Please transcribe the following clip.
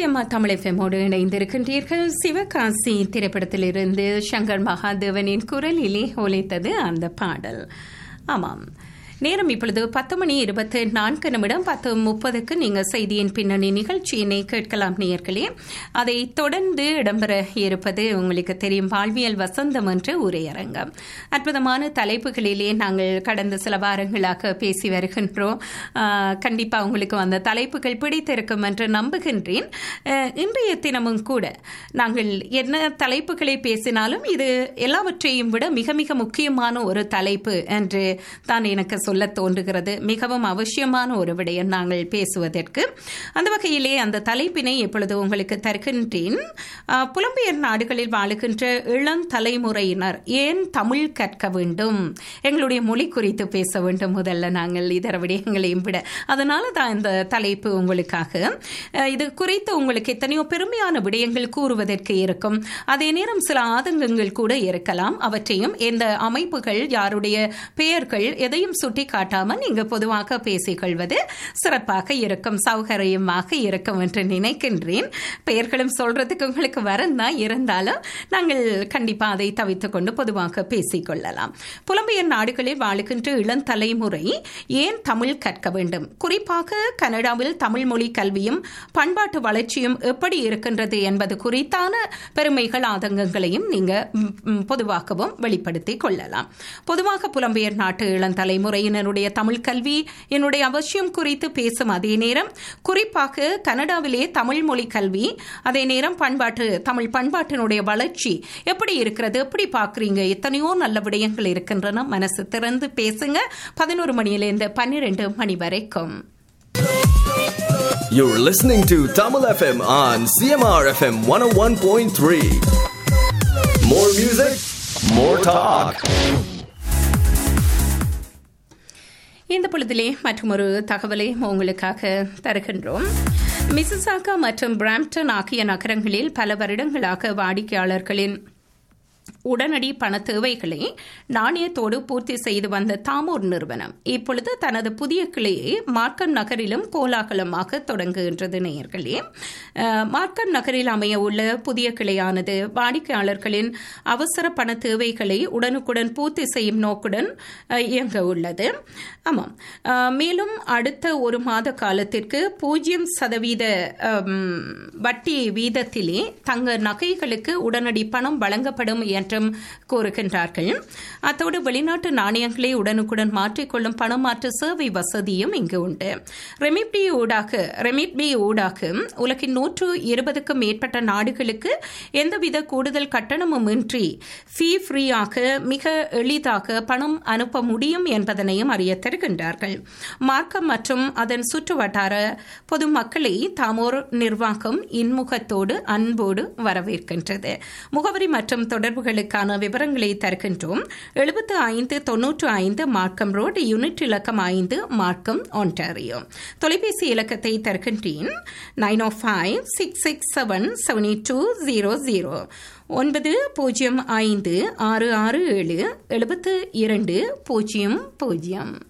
CMR Tamil எஃப்எம்மோடு இணைந்திருக்கின்றீர்கள் சிவகாசி திரைப்படத்திலிருந்து சங்கர் மகாதேவனின் குரலிலே ஒலித்தது அந்த பாடல் ஆமாம் நேரம் இப்பொழுது பத்து மணி இருபத்தி நான்கு நிமிடம் பத்து முப்பதுக்கு நீங்கள் செய்தியின் பின்னணி நிகழ்ச்சியினை கேட்கலாம் நேயர்களே அதை தொடர்ந்து இடம்பெற இருப்பது உங்களுக்கு தெரியும் வாழ்வியல் வசந்தம் என்ற உரையரங்கம் அற்புதமான தலைப்புகளிலே நாங்கள் கடந்த சில வாரங்களாக பேசி வருகின்றோம் கண்டிப்பாக உங்களுக்கு அந்த தலைப்புகள் பிடித்திருக்கும் என்று நம்புகின்றேன் இன்றைய தினமும் கூட நாங்கள் என்ன தலைப்புகளை பேசினாலும் இது எல்லாவற்றையும் விட மிக மிக முக்கியமான ஒரு தலைப்பு என்று தான் எனக்கு சொல்ல தோன்றுகிறது மிகவும் அவசியமான ஒரு விடயம் நாங்கள் பேசுவதற்கு அந்த வகையிலே அந்த தலைப்பினை எப்பொழுது உங்களுக்கு தருகின்றேன் புலம்பெயர் நாடுகளில் வாழுகின்ற இளம் தலைமுறையினர் ஏன் தமிழ் கற்க வேண்டும் எங்களுடைய மொழி குறித்து பேச வேண்டும் முதல்ல நாங்கள் இதர விடயங்களையும் விட அதனால தான் இந்த தலைப்பு உங்களுக்காக இது குறித்து உங்களுக்கு எத்தனையோ பெருமையான விடயங்கள் கூறுவதற்கு இருக்கும் அதே நேரம் சில ஆதங்கங்கள் கூட இருக்கலாம் அவற்றையும் எந்த அமைப்புகள் யாருடைய பெயர்கள் எதையும் சுட்டி காட்டாமல் நீங்க பொதுவாக பேசிக்கொள்வது சிறப்பாக இருக்கும் சௌகரியமாக இருக்கும் என்று நினைக்கின்றேன் பெயர்களும் சொல்றதுக்கு உங்களுக்கு வரம் தான் இருந்தாலும் நாங்கள் கண்டிப்பாக அதை தவித்துக் கொண்டு பொதுவாக பேசிக்கொள்ளலாம் புலம்பெயர் நாடுகளில் வாழுகின்ற இளம் தலைமுறை ஏன் தமிழ் கற்க வேண்டும் குறிப்பாக கனடாவில் தமிழ் மொழி கல்வியும் பண்பாட்டு வளர்ச்சியும் எப்படி இருக்கின்றது என்பது குறித்தான பெருமைகள் ஆதங்கங்களையும் நீங்க பொதுவாகவும் வெளிப்படுத்திக் கொள்ளலாம் பொதுவாக புலம்பெயர் நாட்டு இளம் தலைமுறையினருடைய தமிழ் கல்வி என்னுடைய அவசியம் குறித்து பேசும் அதே நேரம் குறிப்பாக கனடாவிலே தமிழ் மொழி கல்வி அதே நேரம் பண்பாட்டு தமிழ் பண்பாட்டினுடைய வளர்ச்சி எப்படி இருக்கிறது எப்படி பார்க்குறீங்க எத்தனையோ நல்ல விடயங்கள் இருக்கின்றன மனசு திறந்து பேசுங்க பதினோரு மணியிலிருந்து பன்னிரெண்டு மணி வரைக்கும் You're listening to Tamil FM on CMR FM 101.3. More music, more talk. இந்த பொழுதிலே மற்றொரு தகவலை உங்களுக்காக தருகின்றோம் மிசிசாகா மற்றும் பிராம்டன் ஆகிய நகரங்களில் பல வருடங்களாக வாடிக்கையாளர்களின் உடனடி பண தேவைகளை நாணயத்தோடு பூர்த்தி செய்து வந்த தாமோர் நிறுவனம் இப்பொழுது தனது புதிய கிளையை மார்க்கம் நகரிலும் கோலாகலமாக தொடங்குகின்றது நேயர்களே மார்க்கம் நகரில் அமைய உள்ள புதிய கிளையானது வாடிக்கையாளர்களின் அவசர பண தேவைகளை உடனுக்குடன் பூர்த்தி செய்யும் நோக்குடன் இயங்க உள்ளது ஆமாம் மேலும் அடுத்த ஒரு மாத காலத்திற்கு பூஜ்ஜியம் சதவீத வட்டி வீதத்திலே தங்க நகைகளுக்கு உடனடி பணம் வழங்கப்படும் என்றும் கூறுகின்றார்கள் அத்தோடு வெளிநாட்டு நாணயங்களை உடனுக்குடன் மாற்றிக்கொள்ளும் பணமாற்று சேவை வசதியும் இங்கு உண்டு ரெமிட்பி ஊடாக ரெமிட்பி ஊடாக உலகின் நூற்று இருபதுக்கும் மேற்பட்ட நாடுகளுக்கு எந்தவித கூடுதல் கட்டணமும் இன்றி ஃபீ ஃப்ரீயாக மிக எளிதாக பணம் அனுப்ப முடியும் என்பதனையும் அறிய தருகின்றார்கள் மார்க்கம் மற்றும் அதன் சுற்று வட்டார பொதுமக்களை தாமோர் நிர்வாகம் இன்முகத்தோடு அன்போடு வரவேற்கின்றது முகவரி மற்றும் தொடர்புகளுக்கான விவரங்களை தருகின்றோம் எழுபத்து ஐந்து தொன்னூற்று ஐந்து மார்க்கம் ரோடு யூனிட் இலக்கம் ஐந்து மார்க்கம் ஒன்டாரியோ தொலைபேசி இலக்கத்தை தருகின்றேன் nine O five six six seven seven two zero zero ஒன்பது பூஜ்ஜியம் ஐந்து ஆறு ஆறு ஏழு எழுபத்து இரண்டு பூஜ்ஜியம் பூஜ்ஜியம்